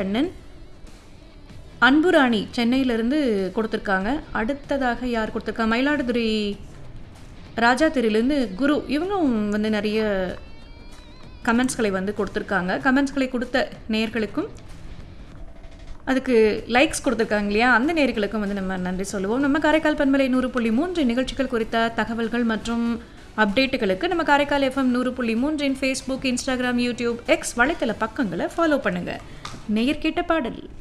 கண்ணன் அன்புராணி சென்னையிலேருந்து கொடுத்துருக்காங்க அடுத்ததாக யார் கொடுத்துருக்காங்க மயிலாடுதுறை ராஜா தெருவிலேருந்து குரு இவங்களும் வந்து நிறைய கமெண்ட்ஸ்களை வந்து கொடுத்துருக்காங்க கமெண்ட்ஸ்களை கொடுத்த நேயர்களுக்கும் அதுக்கு லைக்ஸ் கொடுத்துருக்காங்க இல்லையா அந்த நேர்களுக்கும் வந்து நம்ம நன்றி சொல்லுவோம் நம்ம காரைக்கால் பண்பலை நூறு புள்ளி மூன்று நிகழ்ச்சிகள் குறித்த தகவல்கள் மற்றும் அப்டேட்டுகளுக்கு நம்ம காரைக்கால் எஃப்எம் நூறு புள்ளி மூன்றின் ஃபேஸ்புக் இன்ஸ்டாகிராம் யூடியூப் எக்ஸ் வலைத்தள பக்கங்களை ஃபாலோ பண்ணுங்கள் நேயர் கேட்ட பாடல்